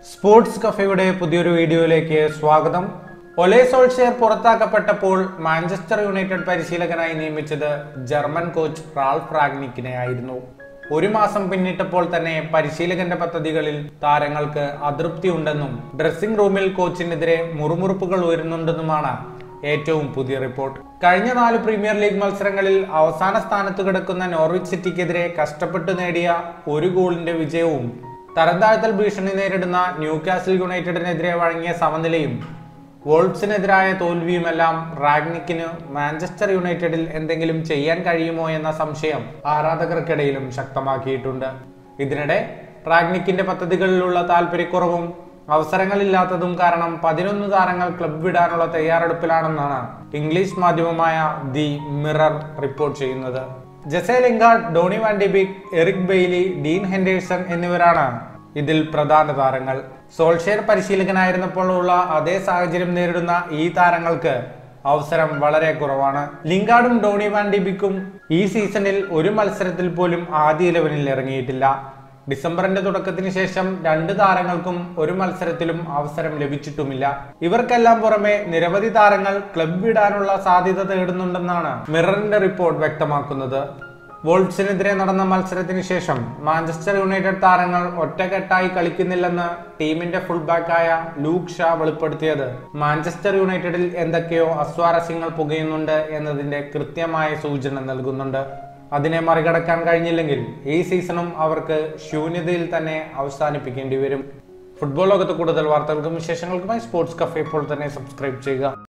sports കഫയുടെ പുതിയൊരു വീഡിയോയിലേക്ക് സ്വാഗതം ഒലെ സോൾഷെയർ പുറത്താക്കപ്പെട്ടപ്പോൾ മാഞ്ചസ്റ്റർ യുണൈറ്റഡ് പരിശീലകനായി നിയമിച്ചത് ജർമ്മൻ കോച്ച് റാൾഫ് റാഗ്നിക്കിനെ ആയിരുന്നു ഒരു മാസം പിന്നിട്ടപ്പോൾ തന്നെ പരിശീലകന്റെ പദ്ധതികളിൽ താരങ്ങൾക്ക് അതൃപ്തിയുണ്ടെന്നും ഡ്രസ്സിംഗ് റൂമിൽ കോച്ചിനെതിരെ മുറുമുറുപ്പുകൾ ഉയരുന്നുണ്ടെന്നുമാണ് ഏറ്റവും പുതിയ റിപ്പോർട്ട് കഴിഞ്ഞ നാല് പ്രീമിയർ ലീഗ് മത്സരങ്ങളിൽ അവസാന സ്ഥാനത്ത് കിടക്കുന്ന നോർവിച്ച് സിറ്റിക്കെതിരെ കഷ്ടപ്പെട്ട് നേടിയ ഒരു ഗോളിന്റെ വിജയവും തരംതാഴ്ത്തൽ ഭീഷണി നേരിടുന്ന ന്യൂകാസിൽ യുണൈറ്റഡിനെതിരെ വഴങ്ങിയ സമനിലയും വോൾഫ്സിനെതിരായ തോൽവിയുമെല്ലാം റാഗ്നിക്കിന് മാഞ്ചസ്റ്റർ യുണൈറ്റഡിൽ എന്തെങ്കിലും ചെയ്യാൻ കഴിയുമോ എന്ന സംശയം ആരാധകർക്കിടയിലും ശക്തമാക്കിയിട്ടുണ്ട് ഇതിനിടെ റാഗ്നിക്കിന്റെ പദ്ധതികളിലുള്ള താല്പര്യക്കുറവും അവസരങ്ങളില്ലാത്തതും കാരണം പതിനൊന്ന് താരങ്ങൾ ക്ലബ് വിടാനുള്ള തയ്യാറെടുപ്പിലാണെന്നാണ് ഇംഗ്ലീഷ് മാധ്യമമായ ദി മിറർ റിപ്പോർട്ട് ചെയ്യുന്നത് Jesse Lingard Donny van de Beek Eric Bailly Dean Henderson എന്നിവരാണ് ഇതിൽ പ്രധാന താരങ്ങൾ സോൾഷെയർ പരിശീലകനായിരുന്നപ്പോൾ ഉള്ള അതേ സാഹചര്യം നേരിടുന്ന ഈ താരങ്ങൾക്ക് അവസരം വളരെ കുറവാണ് ലിംഗാർഡും ഡോണി വാൻഡിബിക്കും ഈ സീസണിൽ ഒരു മത്സരത്തിൽ പോലും ആദ്യ ഇലവനിൽ ഇറങ്ങിയിട്ടില്ല ഡിസംബറിന്റെ തുടക്കത്തിന് ശേഷം രണ്ട് താരങ്ങൾക്കും ഒരു മത്സരത്തിലും അവസരം ലഭിച്ചിട്ടുമില്ല ഇവർക്കെല്ലാം പുറമെ നിരവധി താരങ്ങൾ ക്ലബ് വിടാനുള്ള സാധ്യത തേടുന്നുണ്ടെന്നാണ് മിററിന്റെ റിപ്പോർട്ട് വ്യക്തമാക്കുന്നത് വോൾഫ്സിനെതിരെ നടന്ന മത്സരത്തിന് ശേഷം മാഞ്ചസ്റ്റർ യുണൈറ്റഡ് താരങ്ങൾ ഒറ്റക്കെട്ടായി കളിക്കുന്നില്ലെന്ന് ടീമിന്റെ ഫുൾ ബാക്കായ ലൂക്ക് ഷാ വെളിപ്പെടുത്തിയത് മാഞ്ചസ്റ്റർ യുണൈറ്റഡിൽ എന്തൊക്കെയോ അസ്വാരസ്യങ്ങൾ പുകയുന്നുണ്ട് എന്നതിന്റെ കൃത്യമായ സൂചന നൽകുന്നുണ്ട് അതിനെ മറികടക്കാൻ കഴിഞ്ഞില്ലെങ്കിൽ ഈ സീസണും അവർക്ക് ശൂന്യതയിൽ തന്നെ അവസാനിപ്പിക്കേണ്ടി വരും ഫുട്ബോൾ ലോകത്ത് കൂടുതൽ വാർത്തകൾക്കും വിശേഷങ്ങൾക്കുമായി സ്പോർട്സ് കഫേ ഇപ്പോൾ തന്നെ സബ്സ്ക്രൈബ് ചെയ്യുക